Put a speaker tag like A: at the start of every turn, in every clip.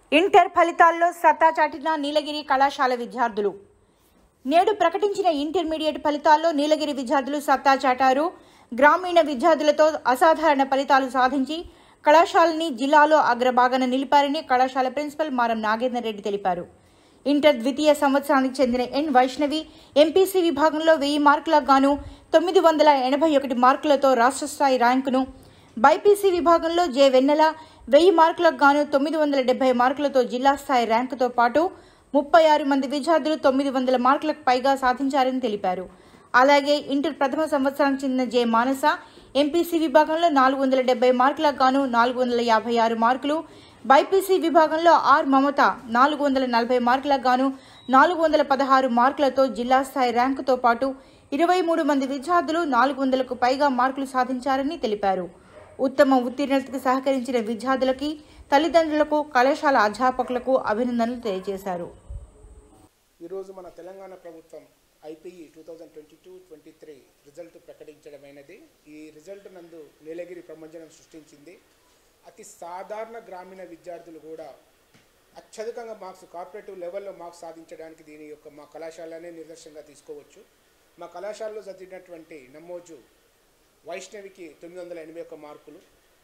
A: inter ఫలితాల్లో సత్తా చాటిన నీలగిరి కళాశాల విద్యార్థులు నేడు ప్రకటించిన ఇంటర్మీడియట్ ఫలితాల్లో నీలగిరి విద్యార్థులు సత్తా చాటారు గ్రామీణ విద్యార్థులతో అసాధారణ ఫలితాలు సాధించి కళాశాలని జిల్లాలో అగ్రభాగాన నిలిపారని కళాశాల ప్రిన్సిపల్ మారం నాగేందర్ రెడ్డి తెలిపారు ఇంటర్ ద్వితీయ సంవత్సరానికి చెందిన ఎన్ వైష్ణవి ఎంపీసీ విభాగంలో వెయ్యి మార్కులకు గాను తొమ్మిది వందల ఎనభై ఒకటి మార్కులతో రాష్ట్ర స్థాయి ర్యాంకును బైపీసీ విభాగంలో జె వెన్నెల వెయ్యి మార్కులకు గాను తొమ్మిది వందల డెబ్బై మార్కులతో జిల్లా స్థాయి ర్యాంకుతో పాటు ముప్పై ఆరు మంది విద్యార్థులు తొమ్మిది వందల మార్కులకు పైగా సాధించారని తెలిపారు అలాగే ఇంటర్ ప్రథమ సంవత్సరానికి చెందిన జె మానస ఎంపీసీ విభాగంలో నాలుగు వందల డెబ్బై మార్కులకు గాను నాలుగు వందల యాభై ఆరు మార్కులు బైపీసీ విభాగంలో ఆర్ మమత నాలుగు వందల నలభై మార్కులకు గాను నాలుగు వందల పదహారు మార్కులతో జిల్లా స్థాయి ర్యాంకుతో పాటు ఇరవై మూడు మంది విద్యార్థులు నాలుగు వందలకు పైగా మార్కులు సాధించారని తెలిపారు ఉత్తమ ఉత్తీర్ణతకు సహకరించిన విద్యార్థులకి తల్లిదండ్రులకు కళాశాల అధ్యాపకులకు అభినందనలు తెలియజేశారు
B: ఈరోజు మన తెలంగాణ ప్రభుత్వం IPE two thousand twenty two twenty three result ప్రకటించడమైనది ఈ రిజల్ట్ నందు నీలగిరి ప్రపంచం సృష్టించింది అతి సాధారణ గ్రామీణ విద్యార్థులు కూడా అత్యధికంగా మార్క్స్ కార్పొరేటివ్ లెవెల్లో మార్క్స్ సాధించడానికి దీని యొక్క మా కళాశాలనే నిదర్శనంగా తీసుకోవచ్చు మా కళాశాలలో చదివినటువంటి నమోజు వైష్ణవికి తొమ్మిది వందల ఎనభై ఒక్క మార్కులు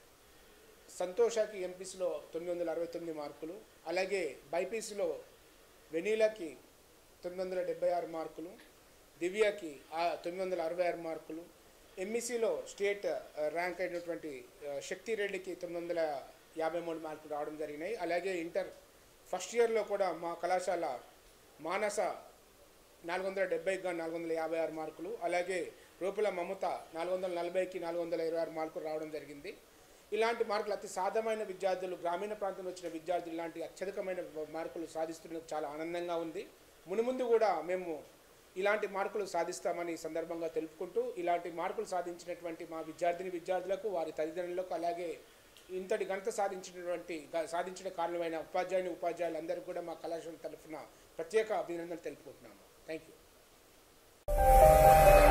B: సంతోషకి ఎంపీసీలో తొమ్మిది వందల అరవై తొమ్మిది మార్కులు అలాగే బైపీసీలో వెనీలాకి తొమ్మిది వందల డెబ్బై ఆరు మార్కులు దివ్యకి ఆ తొమ్మిది వందల అరవై ఆరు మార్కులు ఎంఈసీలో స్టేట్ ఆ, ర్యాంక్ అయినటువంటి ఆ, శక్తి రెడ్డికి తొమ్మిది వందల యాభై మూడు మార్కులు రావడం జరిగినాయి అలాగే ఇంటర్ ఫస్ట్ ఇయర్లో కూడా మా కళాశాల మానస నాలుగు వందల డెబ్బైకి గాను నాలుగు వందల యాభై ఆరు మార్కులు అలాగే రూపుల మమత నాలుగు వందల నలభైకి నాలుగు వందల ఇరవై ఆరు మార్కులు రావడం జరిగింది ఇలాంటి మార్కులు అతి సాధ్యమైన విద్యార్థులు గ్రామీణ ప్రాంతం వచ్చిన విద్యార్థులు ఇలాంటి అత్యధికమైన మార్కులు సాధిస్తున్నది చాలా ఆనందంగా ఉంది మునుముందు కూడా మేము ఇలాంటి మార్కులు సాధిస్తామని ఈ సందర్భంగా తెలుపుకుంటూ ఇలాంటి మార్కులు సాధించినటువంటి మా విద్యార్థిని విద్యార్థులకు వారి తల్లిదండ్రులకు అలాగే ఇంతటి ఘనత సాధించినటువంటి గ- సాధించిన కారణమైన ఉపాధ్యాయుని ఉపాధ్యాయులందరికీ కూడా మా కళాశాల తరఫున ప్రత్యేక అభినందనలు తెలుపుకుంటున్నాము థ్యాంక్ యూ